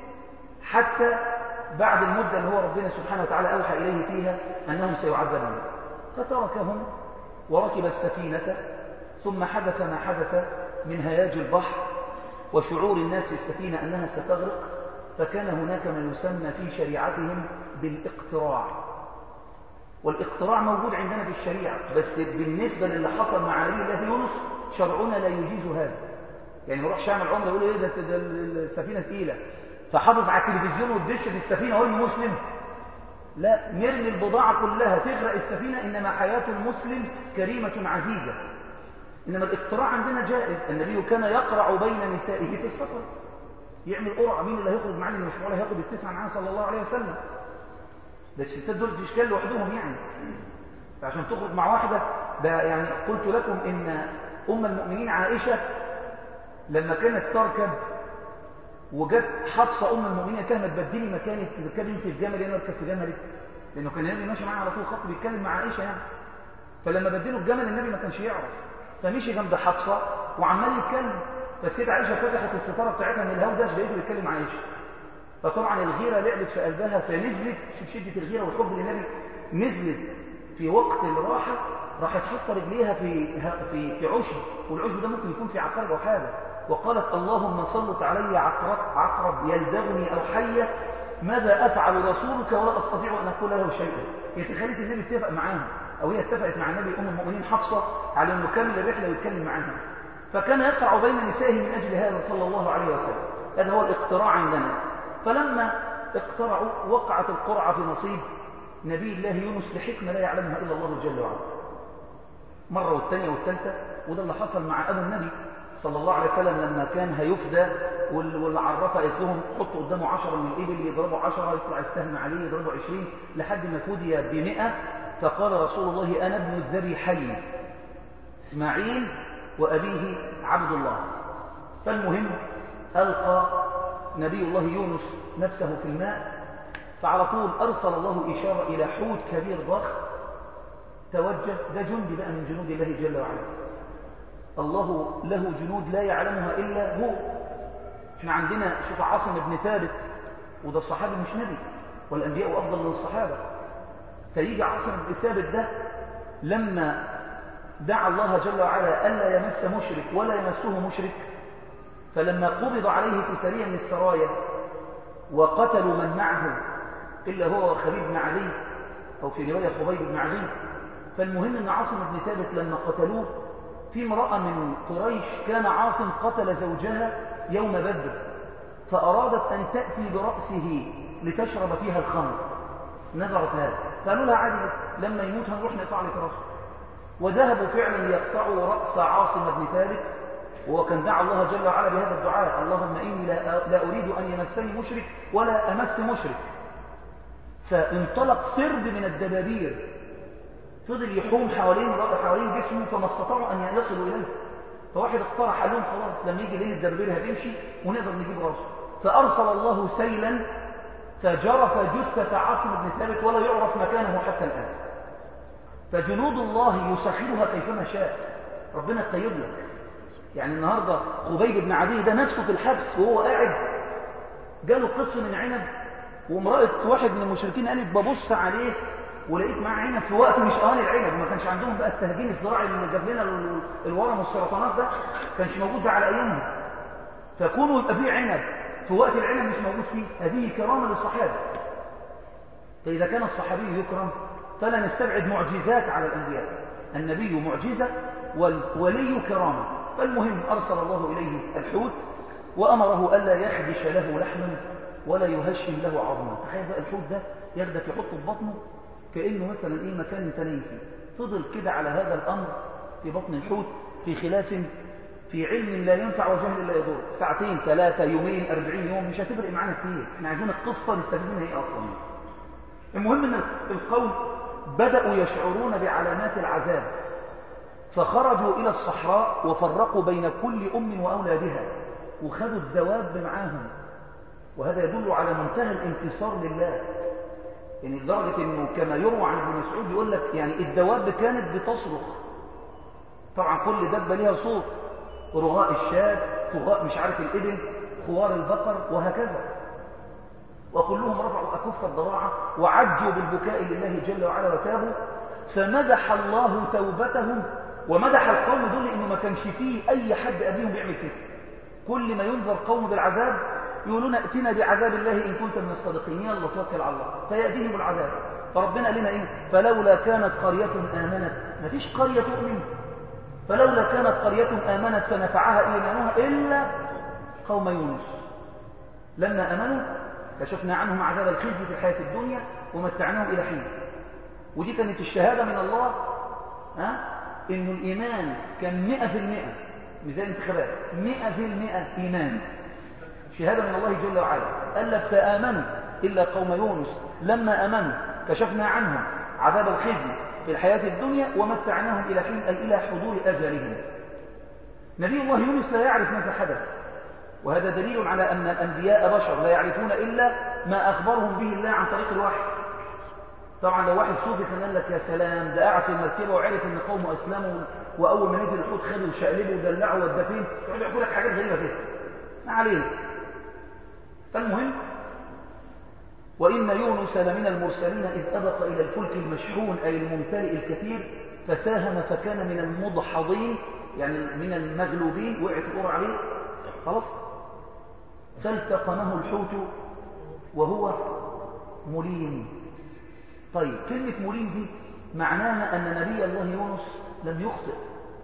حتى بعد المدة اللي هو ربنا سبحانه وتعالى أوحى إليه فيها أنهم سيعذبون فتركهم وركب السفينة ثم حدث ما حدث من هياج البحر وشعور الناس في السفينة أنها ستغرق فكان هناك ما يسمى في شريعتهم بالاقتراع والاقتراع موجود عندنا في الشريعة بس بالنسبة للي حصل مع نبي الله يونس شرعنا لا يجيز هذا يعني يروح شامل عمره يقول ايه ده, ده السفينة ثقيلة فحافظ على التلفزيون والدش في السفينة هو المسلم لا نرمي البضاعة كلها تغرق السفينة إنما حياة المسلم كريمة عزيزة إنما الاقتراع عندنا جائز النبي كان يقرع بين نسائه في السفر يعمل قرعة مين اللي هيخرج معاه اللي مش معاه هياخد التسعة معاه صلى الله عليه وسلم ده الستات دول اشكال لوحدهم يعني فعشان تخرج مع واحدة ده يعني قلت لكم إن أم المؤمنين عائشة لما كانت تركب وجت حفصة أم المؤمنين كانت تبدلي مكاني تركبي انت في جملي انا اركب في جملك لأنه كان النبي ماشي معاها على طول خط بيتكلم مع عائشة يعني فلما بدلوا الجمل النبي ما كانش يعرف فمشي جنب حفصة وعمال يتكلم فالسيدة عائشة فتحت الستارة بتاعتها من الهودج لقيته بيتكلم مع عائشة فطبعا الغيرة لعبت في قلبها فنزلت شوف شدة الغيرة والحب للنبي نزلت في وقت الراحة راحت حط رجليها في في في عشب والعشب ده ممكن يكون في عقرب أو حاجة وقالت اللهم سلط علي عقرب, عقرب يلدغني أو حية ماذا أفعل رسولك ولا أستطيع أن أقول له شيئا هي تخيلت النبي اتفق معاها أو هي اتفقت مع النبي أم المؤمنين حفصة على أنه يكمل الرحلة ويتكلم معاها فكان يقرع بين نسائه من أجل هذا صلى الله عليه وسلم هذا هو الاقتراع عندنا فلما اقترعوا وقعت القرعة في نصيب نبي الله يونس لحكمة لا يعلمها إلا الله جل وعلا مرة والثانية والثالثة وده اللي حصل مع أبو النبي صلى الله عليه وسلم لما كان هيفدى والعرافة قالت لهم حطوا قدامه عشرة من الإبل يضربوا عشرة يطلع السهم عليه يضربوا عشرين لحد ما فدي بمئة فقال رسول الله أنا ابن الذبيحين إسماعيل وأبيه عبد الله فالمهم ألقى نبي الله يونس نفسه في الماء فعلى طول أرسل الله إشارة إلى حوت كبير ضخم توجه ده جندي بقى من جنود الله جل وعلا الله له جنود لا يعلمها إلا هو احنا عندنا شوف عاصم بن ثابت وده صحابي مش نبي والأنبياء أفضل من الصحابة فيجي عاصم بن ثابت ده لما دعا الله جل وعلا ألا يمس مشرك ولا يمسه مشرك فلما قبض عليه في سريع من السرايا وقتلوا من معه إلا هو وخبيب بن علي أو في رواية خبيب بن علي فالمهم أن عاصم بن ثابت لما قتلوه في امرأة من قريش كان عاصم قتل زوجها يوم بدر فأرادت أن تأتي برأسه لتشرب فيها الخمر نظرت هذا قالوا لها عادي لما يموت هنروح نقطع لك رأسه وذهبوا فعلا يقطعوا رأس عاصم بن ثابت وهو كان دعا الله جل وعلا بهذا الدعاء اللهم إني لا, لا أريد أن يمسني مشرك ولا أمس مشرك فانطلق سرد من الدبابير فضل يحوم حوالين حوالين جسمه فما استطاعوا أن يصلوا إليه فواحد اقترح قال لهم خلاص لما يجي ليل الدبابير هتمشي ونقدر نجيب راسه فأرسل الله سيلا فجرف جثة عاصم بن ثابت ولا يعرف مكانه حتى الآن فجنود الله يسخرها كيفما شاء ربنا يقيد لك يعني النهاردة خبيب بن عدي ده نفسه في الحبس وهو قاعد جاله قطف من عنب وامرأة واحد من المشركين قالت ببص عليه ولقيت معاه عنب في وقت مش اوان العنب ما كانش عندهم بقى التهجين الزراعي اللي جاب لنا الورم والسرطانات ده كانش موجود ده على ايامهم فكونوا يبقى فيه عنب في وقت العنب مش موجود فيه هذه كرامه للصحابه فاذا كان الصحابي يكرم فلا نستبعد معجزات على الانبياء النبي معجزه والولي كرامه فالمهم ارسل الله اليه الحوت وامره الا يخدش له لحما ولا يهشم له عظما تخيل بقى الحوت ده ياخدك يحطه في بطنه كأنه مثلا إيه مكان انت نايم فيه فضل كده على هذا الأمر في بطن الحوت في خلاف في علم لا ينفع وجهل لا يضر ساعتين ثلاثة يومين أربعين يوم مش هتفرق معانا كتير احنا عايزين القصة نستفيد منها ايه أصلا المهم ان القوم بدأوا يشعرون بعلامات العذاب فخرجوا إلى الصحراء وفرقوا بين كل أم وأولادها وخدوا الدواب معاهم وهذا يدل على منتهى الانتصار لله يعني لدرجة انه كما يروى عن ابن مسعود يقول لك يعني الدواب كانت بتصرخ طبعا كل دبة ليها صوت رغاء الشاة فغاء مش عارف الإبل خوار البقر وهكذا وكلهم رفعوا أكف الضراعة وعجوا بالبكاء لله جل وعلا وتابوا فمدح الله توبتهم ومدح القوم دول انه ما كانش فيه اي حد قبلهم بيعمل كده كل ما ينذر قوم بالعذاب يقولون ائتنا بعذاب الله إن كنت من الصادقين يلا توكل على الله فيأتيهم العذاب فربنا لنا إيه فلولا كانت قرية آمنت ما فيش قرية تؤمن فلولا كانت قرية آمنت فنفعها إيمانها إلا قوم يونس لما أمنوا كشفنا عنهم عذاب الخزي في الحياة الدنيا ومتعناهم إلى حين ودي كانت الشهادة من الله ها إنه الإيمان كان مئة في المئة مش زي الانتخابات مئة في المئة إيمان شهادة من الله جل وعلا قال لك فآمنوا إلا قوم يونس لما آمنوا كشفنا عنهم عذاب الخزي في الحياة الدنيا ومتعناهم إلى حين أي إلى حضور أجلهم نبي الله يونس لا يعرف ماذا حدث وهذا دليل على أن الأنبياء بشر لا يعرفون إلا ما أخبرهم به الله عن طريق الوحي طبعا لو واحد صوفي كان قال لك يا سلام ده قاعد في المركبه وعرف ان قومه اسلموا واول ما نزل الحوت خدوا وشقلبوا ودلعوا ودفين يقعدوا يحكوا لك حاجات غريبه كده ما علينا فالمهم وإن يونس لمن المرسلين إذ أبق إلى الفلك المشحون أي الممتلئ الكثير فساهم فكان من المضحضين يعني من المغلوبين وقعت القرى عليه خلاص فالتقمه الحوت وهو مليم طيب كلمة مليم دي معناها أن نبي الله يونس لم يخطئ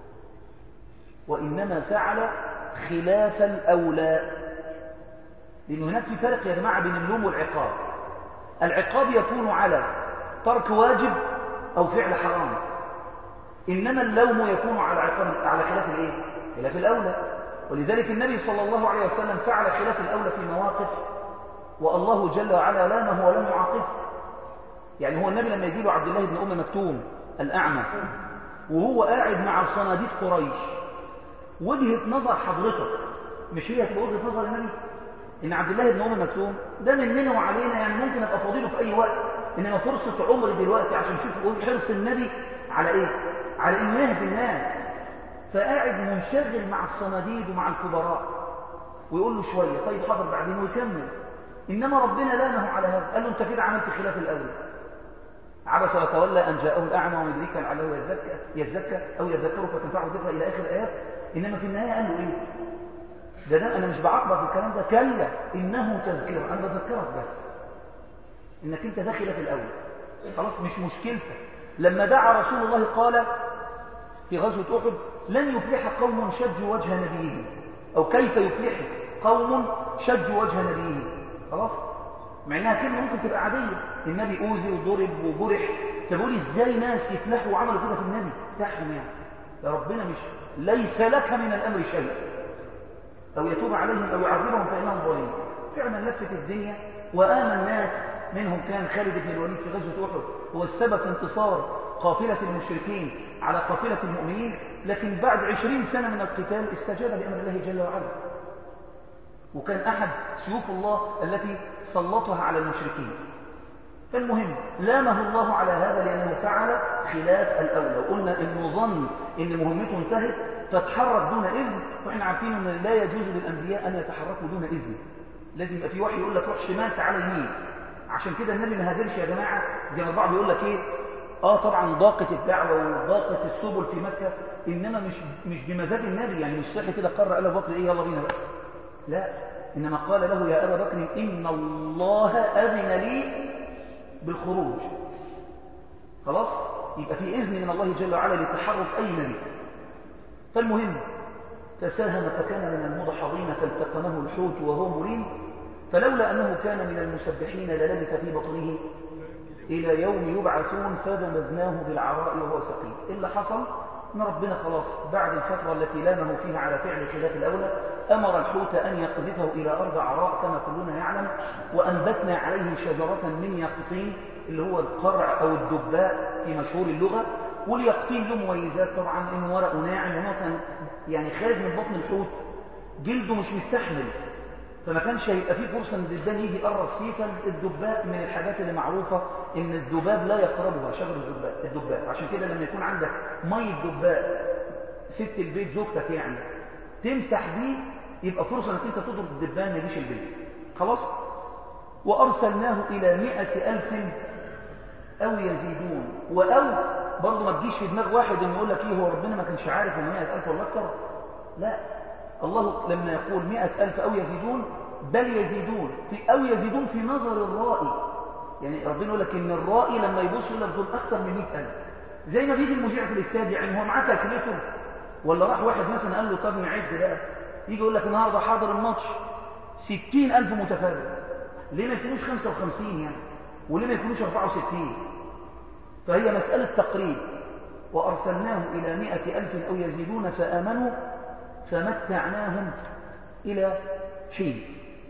وإنما فعل خلاف الأولى لأن هناك في فرق يا جماعة بين اللوم والعقاب العقاب يكون على ترك واجب أو فعل حرام إنما اللوم يكون على عقاب على خلاف الإيه؟ خلاف الأولى ولذلك النبي صلى الله عليه وسلم فعل خلاف الأولى في مواقف والله جل وعلا لامه ولم يعاقبه يعني هو النبي لما يجي له عبد الله بن أم مكتوم الأعمى وهو قاعد مع صناديد قريش وجهة نظر حضرتك مش هي تبقى وجهة نظر النبي إن عبد الله بن أم مكتوم ده مننا وعلينا يعني ممكن أبقى فاضله في أي وقت إنما فرصة عمري دلوقتي عشان نشوف حرص النبي على إيه؟ على إنه يهدي الناس فقاعد منشغل مع الصناديد ومع الكبراء ويقول له شوية طيب حاضر بعدين ويكمل إنما ربنا لامه على هذا قال له أنت كده عملت خلاف الأول عبس وتولى أن جاءه الأعمى ومن يدريك لعله يزكى, يزكى أو يذكره فتنفعه الذكرى إلى آخر الآيات إنما في النهاية قال له إيه ده, ده أنا مش بعاقبك بالكلام ده كلا إنه تذكرة أنا بذكرك بس إنك أنت داخل في الأول خلاص مش مشكلتك لما دعا رسول الله قال في غزوة أحد لن يفلح قوم شجوا وجه نبيهم أو كيف يفلح قوم شجوا وجه نبيهم خلاص مع انها كلمه ممكن تبقى عاديه النبي اوذي وضرب وجرح تقول ازاي ناس يفلحوا وعملوا كده في النبي تحهم يعني يا ربنا مش ليس لك من الامر شيء او يتوب عليهم او يعذبهم فانهم ظالمون فعلا لفت الدنيا وامن ناس منهم كان خالد بن الوليد في غزوه احد هو السبب في انتصار قافله المشركين على قافله المؤمنين لكن بعد عشرين سنه من القتال استجاب لامر الله جل وعلا وكان أحد سيوف الله التي سلطها على المشركين فالمهم لامه الله على هذا لأنه فعل خلاف الأولى وقلنا إنه ظن إن مهمته انتهت فتحرك دون إذن وإحنا عارفين أن لا يجوز للأنبياء أن يتحركوا دون إذن لازم يبقى في وحي يقول لك روح شمال تعالى يمين عشان كده النبي ما هاجرش يا جماعة زي ما البعض يقول لك إيه آه طبعا ضاقت الدعوة وضاقت السبل في مكة إنما مش مش بمزاج النبي يعني مش صحي كده قرر قال أبو بكر إيه يلا بينا بقى لا إنما قال له يا أبا بكر إن الله أذن لي بالخروج خلاص يبقى في إذن من الله جل وعلا لتحرك أي نبي فالمهم تساهم فكان من المضحضين فالتقمه الحوت وهو مريم فلولا أنه كان من المسبحين للبث في بطنه إلى يوم يبعثون فدمزناه بالعراء وهو سقيم إيه اللي حصل ان ربنا خلاص بعد الفترة التي لامه فيها على فعل خلاف الأولى أمر الحوت أن يقذفه إلى أرض عراء كما كلنا يعلم وأنبتنا عليه شجرة من يقطين اللي هو القرع أو الدباء في مشهور اللغة واليقطين له مميزات طبعا إنه ورقه ناعم وهو كان يعني خارج من بطن الحوت جلده مش مستحمل فما كانش هيبقى فيه فرصة ان الدبان يجي يقرص فيه فالدباء من الحاجات اللي معروفة ان الذباب لا يقربها شجر الدباء الدباء عشان كده لما يكون عندك مية دباء ست البيت زوجتك يعني تمسح بيه يبقى فرصة انك انت تضرب الدبان ما يجيش البيت خلاص وارسلناه الى مئة الف او يزيدون واو برضه ما تجيش في دماغ واحد انه يقول لك ايه هو ربنا ما كانش عارف ان مئة الف ولا اكتر لا الله لما يقول مئة ألف أو يزيدون بل يزيدون في أو يزيدون في نظر الرائي يعني ربنا يقول لك إن الرائي لما يبص يقول لك دول أكثر من مئة ألف زي ما بيجي المذيع في الاستاد يعني هو معاه كالكوليتر ولا راح واحد مثلا قال له طب نعد بقى يجي يقول لك النهارده حاضر الماتش ستين ألف متفرج ليه ما يكونوش خمسة وخمسين يعني وليه ما يكونوش أربعة وستين فهي مسألة تقريب وأرسلناه إلى مئة ألف أو يزيدون فآمنوا فمتعناهم إلى حين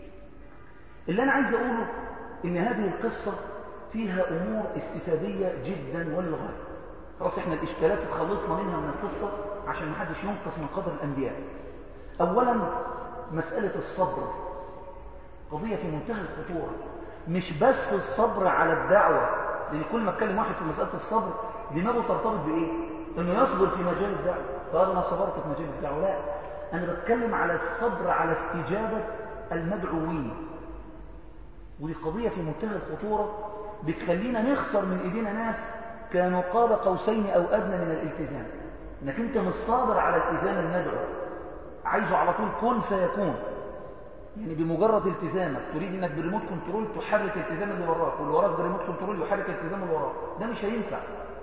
اللي أنا عايز أقوله إن هذه القصة فيها أمور استفادية جدا وللغاية خلاص إحنا الإشكالات اتخلصنا منها من القصة عشان محدش ينقص من قدر الأنبياء أولا مسألة الصبر قضية في منتهى الخطورة مش بس الصبر على الدعوة لأن كل ما اتكلم واحد في مسألة الصبر دماغه ترتبط بإيه؟ إنه يصبر في مجال الدعوة قال أنا صبرت في مجال الدعوة لا أنا بتكلم على الصبر على استجابة المدعوين ودي قضية في منتهى الخطورة بتخلينا نخسر من ايدينا ناس كانوا قاب قوسين او ادنى من الالتزام انك انت مش صابر على التزام المدعو عايزه على طول كن فيكون يعني بمجرد التزامك تريد انك بريموت كنترول تحرك التزام اللي وراك واللي وراك بريموت كنترول يحرك التزام اللي وراك ده مش هينفع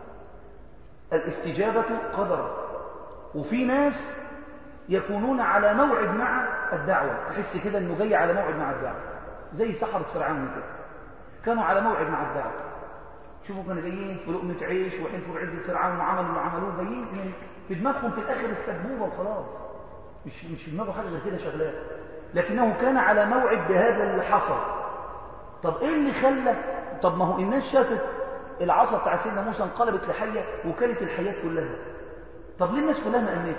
الاستجابة قدر وفي ناس يكونون على موعد مع الدعوة تحس كده انه جاي على موعد مع الدعوة زي سحرة فرعون كده كانوا على موعد مع الدعوة شوفوا كانوا جايين في لقمة عيش وحلفوا بعز فرعون وعملوا اللي عملوه جايين يعني في دماغهم في الاخر السبوبة وخلاص مش مش في دماغه حاجة غير كده شغلاه لكنه كان على موعد بهذا اللي حصل طب ايه اللي خلى طب ما هو الناس شافت العصا بتاع سيدنا موسى انقلبت لحيه وكانت الحيات كلها طب ليه الناس كلها ما امنتش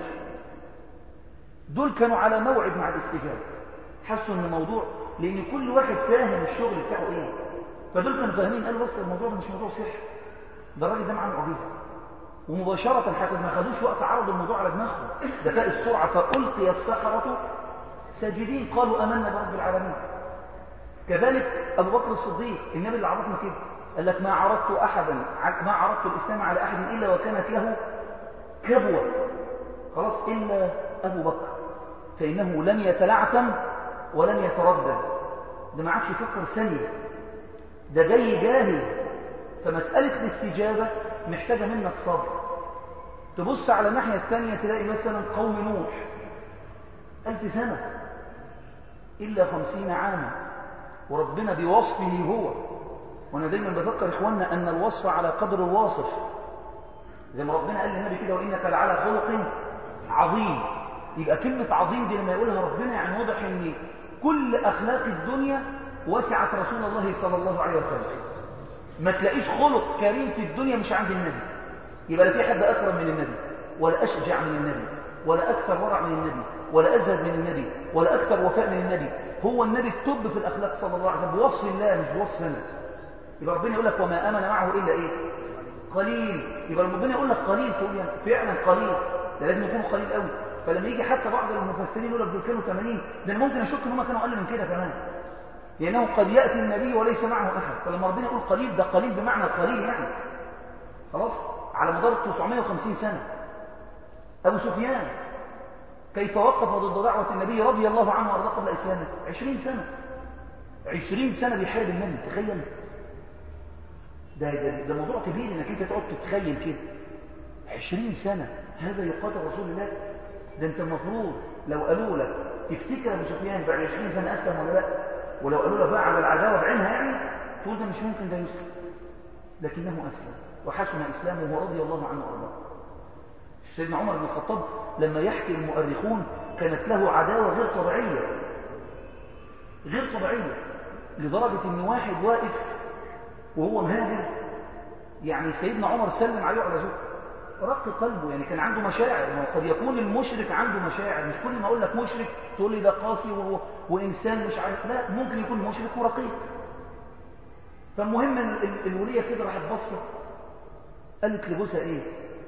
دول كانوا على موعد مع الاستجابه حسوا ان الموضوع لان كل واحد فاهم الشغل بتاعه ايه فدول كانوا فاهمين قالوا بس الموضوع ده مش موضوع سحر ده الراجل ده معاه معجزه ومباشره حتى ما خدوش وقت عرضوا الموضوع على دماغهم ده فاق السرعه فالقي السحره ساجدين قالوا امنا برب العالمين كذلك ابو بكر الصديق النبي اللي عرفنا كده قال لك ما عرضت احدا ما عرضت الاسلام على احد الا وكانت له كبوه خلاص الا ابو بكر فانه لم يتلعثم ولم يتردد ده ما عادش يفكر ثانيه ده جاي جاهز فمساله الاستجابه محتاجه منك صبر تبص على الناحيه الثانيه تلاقي مثلا قوم نوح ألف سنة إلا خمسين عاما وربنا بوصفه هو وأنا دايما بذكر إخواننا أن الوصف على قدر الواصف زي ما ربنا قال للنبي كده وإنك لعلى خلق عظيم يبقى كلمة عظيم دي لما يقولها ربنا يعني واضح أن كل أخلاق الدنيا وسعت رسول الله صلى الله عليه وسلم ما تلاقيش خلق كريم في الدنيا مش عند النبي يبقى لا في حد أكرم من النبي ولا أشجع من النبي ولا أكثر ورع من النبي ولا أزهد من النبي ولا أكثر وفاء من النبي هو النبي التب في الأخلاق صلى الله عليه وسلم بوصف الله مش بوصفنا يبقى ربنا يقول لك وما آمن معه إلا إيه قليل يبقى لما ربنا يقول لك قليل تقول يعني فعلا قليل ده لازم يكون قليل قوي فلما يجي حتى بعض المفسرين يقول لك دول كانوا 80 ده انا ممكن اشك ان هم كانوا اقل من كده كمان لانه قد ياتي النبي وليس معه احد فلما ربنا يقول قليل ده قليل بمعنى قليل يعني خلاص على مدار 950 سنه ابو سفيان كيف وقف ضد دعوة النبي رضي الله عنه وارضاه قبل إسلامه عشرين سنة عشرين سنة بيحارب النبي تخيل ده, ده, ده موضوع كبير انك انت تقعد تتخيل كده عشرين سنة هذا يقاتل رسول الله ده انت المفروض لو قالوا لك تفتكر ابو سفيان بعد عشرين سنة اسلم ولا لا ولو قالوا لك بقى على العداوة بعينها يعني تقول ده مش ممكن ده يسلم لكنه اسلم وحسن اسلامه رضي الله عنه وارضاه سيدنا عمر بن الخطاب لما يحكي المؤرخون كانت له عداوة غير طبيعية غير طبيعية لدرجة ان واحد واقف وهو مهاجر يعني سيدنا عمر سلم عليه وعلى زوجه رق قلبه يعني كان عنده مشاعر ما قد يكون المشرك عنده مشاعر مش كل ما اقول لك مشرك تقول لي ده قاسي و... وانسان مش عارف لا ممكن يكون مشرك ورقيق فالمهم ال... الوليه كده راحت بصت قالت لجوزها ايه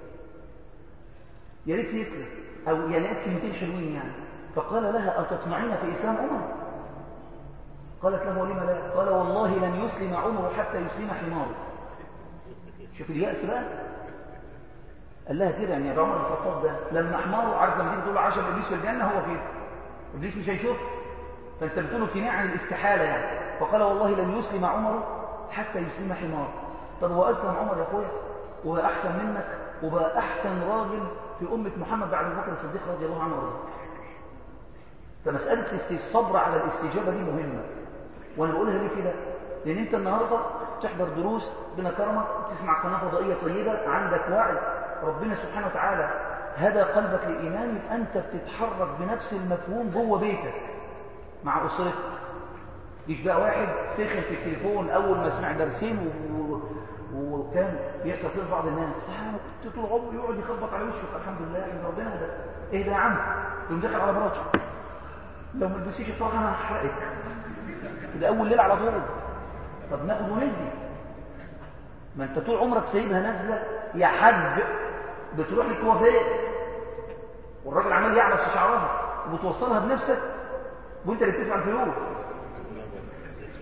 يا ريت يسلم او يعني قالت كلمتين حلوين يعني فقال لها اتطمعين في اسلام عمر قالت له ولم لا قال والله لن يسلم عمر حتى يسلم حماره شوف اليأس بقى قال لها كده يعني يا عمر الخطاب ده لما حماره عارف لما تيجي تقول له عشان ابليس في الجنه هو كده ابليس مش هيشوف فانت بتقول له كنايه عن الاستحاله يعني فقال والله لن يسلم عمر حتى يسلم حماره طب هو اسلم عمر يا اخويا وبقى احسن منك وبقى احسن راجل في امه محمد بعد ابو بكر الصديق رضي الله عنه وارضاه فمساله الصبر على الاستجابه دي مهمه وانا بقولها ليه كده لان انت النهارده تحضر دروس ربنا كرمك تسمع قناه فضائيه طيبه عندك وعي ربنا سبحانه وتعالى هدى قلبك للايمان يبقى انت بتتحرك بنفس المفهوم جوه بيتك مع اسرتك مش بقى واحد سخن في التليفون اول ما سمع درسين و... وكان بيحصل كده بعض الناس انا كنت طول عمري يقعد يخبط على وشه الحمد لله ان ربنا هدى ايه ده يا عم يقوم داخل على مراته لو ما لبستيش الطاقه انا هحرقك كده اول ليله على طول طب ناخد وندي ما انت طول عمرك سايبها نازله يا حج بتروح للكوافير والراجل عمال يعبس في شعرها وبتوصلها بنفسك وانت اللي بتدفع الفلوس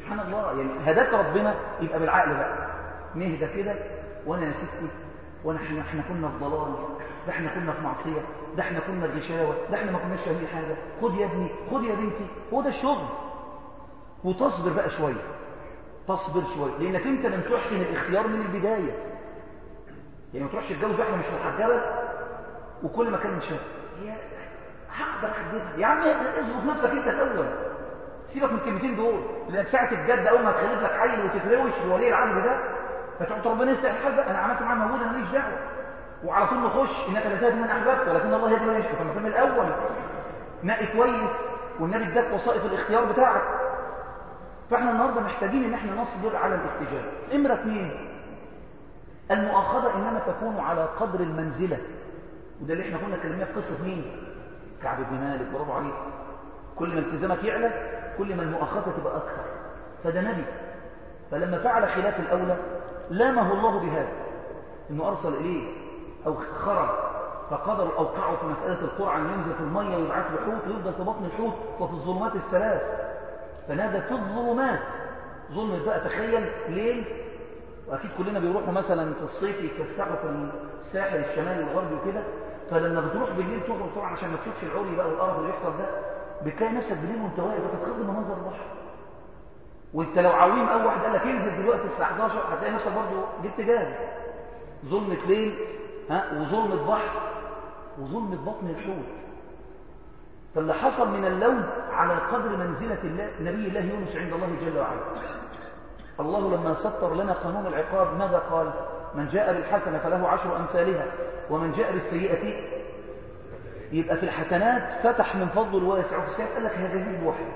سبحان الله يعني هداك ربنا يبقى بالعقل بقى نهدى كده وانا يا ستي وانا احنا, احنا كنا في ضلال ده احنا كنا في معصيه ده احنا كنا في غشاوه ده احنا ما كناش فاهمين حاجه خد يا ابني خد يا بنتي هو ده الشغل وتصبر بقى شويه تصبر شويه لانك انت لم تحسن الاختيار من البدايه يعني ما تروحش تتجوز واحده مش محجبه وكل ما كان مش هي هقدر احجبها يا عم اظبط نفسك انت الاول سيبك من الكلمتين دول لان ساعه الجد اول ما تخلف لك عيل وتتروش لولي العهد ده فتقول ربنا يصلح الحال بقى انا عملت معاه موجود انا ماليش دعوه وعلى طول نخش انك لا تهدي من احببت ولكن الله يهدي من يشاء فما من الاول نقي كويس والنبي اداك وسائط الاختيار بتاعك فاحنا النهارده محتاجين ان احنا نصبر على الاستجابه امره اثنين المؤاخذه انما تكون على قدر المنزله وده اللي احنا كنا اتكلمنا في قصه مين كعب بن مالك برافو عليك كل ما التزامك يعلى كل ما المؤاخذه تبقى اكثر فده نبي فلما فعل خلاف الاولى لامه الله بهذا انه ارسل اليه او خرج فقدروا اوقعوا في مساله القرعه انه ينزل في الميه ويبعث له حوت ويفضل في بطن الحوت وفي الظلمات الثلاث فنادى في الظلمات ظلم بقى تخيل ليل واكيد كلنا بيروحوا مثلا في الصيف يتفسحوا في الساحل الشمالي الغربي وكده فلما بتروح بالليل تخرج طبعا عشان ما تشوفش العري بقى والقرف اللي بيحصل ده بتلاقي نفسك بالليل وانت واقف وتتخض من منظر البحر وانت لو عويم اول واحد قال لك انزل دلوقتي الساعه 11 هتلاقي نفسك برضه جبت جاز ظلمه ليل ها وظلمه بحر وظلمه بطن الحوت فاللي حصل من اللون على قدر منزله الله نبي الله يونس عند الله جل وعلا الله لما سطر لنا قانون العقاب ماذا قال من جاء بالحسنه فله عشر امثالها ومن جاء بالسيئه يبقى في الحسنات فتح من فضله الواسع وفي السيئات قال لك هي جزيل بواحد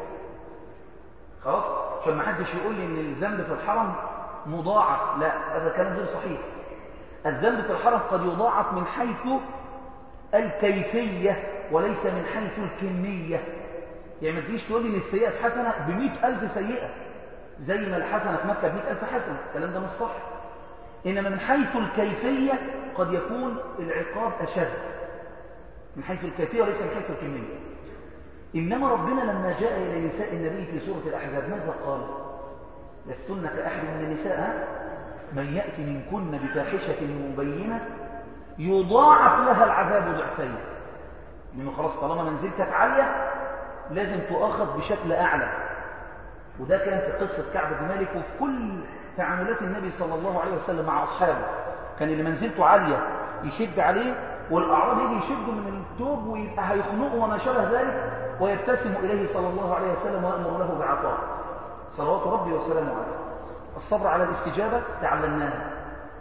خلاص عشان ما حدش يقول لي ان الذنب في الحرم مضاعف لا هذا كلام غير صحيح الذنب في الحرم قد يضاعف من حيث الكيفية وليس من حيث الكمية يعني ما تجيش تقول لي ان السيئة في حسنة بمئة ألف سيئة زي ما الحسنة في مكة بمئة ألف حسنة الكلام ده مش صح إنما من حيث الكيفية قد يكون العقاب أشد من حيث الكيفية وليس من حيث الكمية إنما ربنا لما جاء إلى نساء النبي في سورة الأحزاب ماذا قال لستن كأحد من النساء من يأتي منكن بفاحشة مبينة يضاعف لها العذاب ضعفين لأنه خلاص طالما منزلتك عالية لازم تؤخذ بشكل أعلى وده كان في قصة كعب بن مالك وفي كل تعاملات النبي صلى الله عليه وسلم مع أصحابه كان اللي منزلته عالية يشد عليه والأعراب يجي يشدوا من التوب ويبقى هيخنقوا وما شابه ذلك ويبتسم إليه صلى الله عليه وسلم ويأمر له بعطاء صلوات ربي وسلامه عليه الصبر على الاستجابة تعلمناها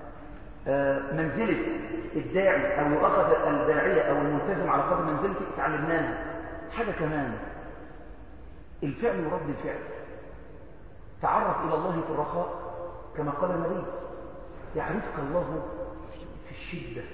منزلة الداعي أو يؤخذ الداعية أو الملتزم على قدر منزلته تعلمناها حاجة كمان الفعل يرد الفعل تعرف إلى الله في الرخاء كما قال النبي يعرفك الله في الشدة